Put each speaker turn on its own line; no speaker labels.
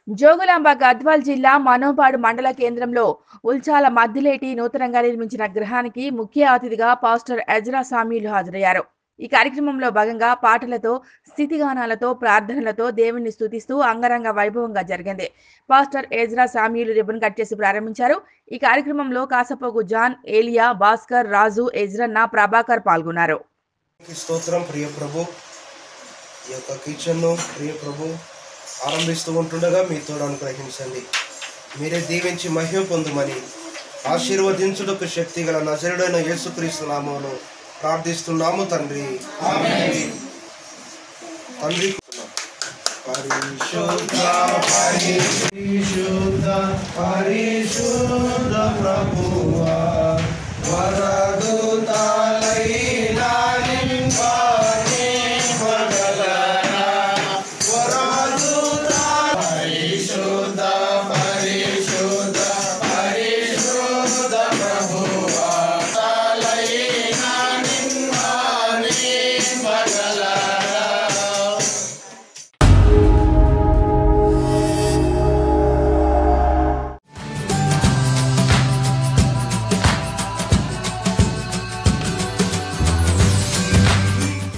జోగులాంబ గద్వాల్ జిల్లా మనోపాడు మండల కేంద్రంలో ఉల్చాల మద్దిలేటి నూతనంగా నిర్మించిన గృహానికి ముఖ్య అతిథిగా పాస్టర్ ఎజ్రా సామీలు హాజరయ్యారు ఈ కార్యక్రమంలో భాగంగా పాటలతో స్థితిగానాలతో ప్రార్థనలతో దేవుణ్ణి స్తుతిస్తూ అంగరంగ వైభవంగా జరిగింది పాస్టర్ ఎజ్రా సామ్యులు రిబ్బన్ కట్ చేసి ప్రారంభించారు ఈ కార్యక్రమంలో కాసపోగు జాన్ ఏలియా భాస్కర్ రాజు ఎజ్రన్న ప్రభాకర్ పాల్గొన్నారు
కి స్తోత్రం ప్రియ ప్రభు ఈ యొక్క కిచెన్ను ప్రియ ప్రభు ఆరంభిస్తూ ఉంటుండగా మీతో అనుగ్రహించండి మీరే దీవించి మహిమ పొందుమని ఆశీర్వదించుటకు శక్తి గల నజరుడైన యేసుక్రీస్తు నామమును ప్రార్థిస్తున్నాము తండ్రి తండ్రి పరిశుద్ధ పరిశుద్ధ పరిశుద్ధ ప్రభువా వరదూతాలైన నింపాని పగలనా వరదూత పరిశుద్ధ పరిశుద్ధ పరిశుద్ధ ప్రభువా తాలైన నింపాని పగలనా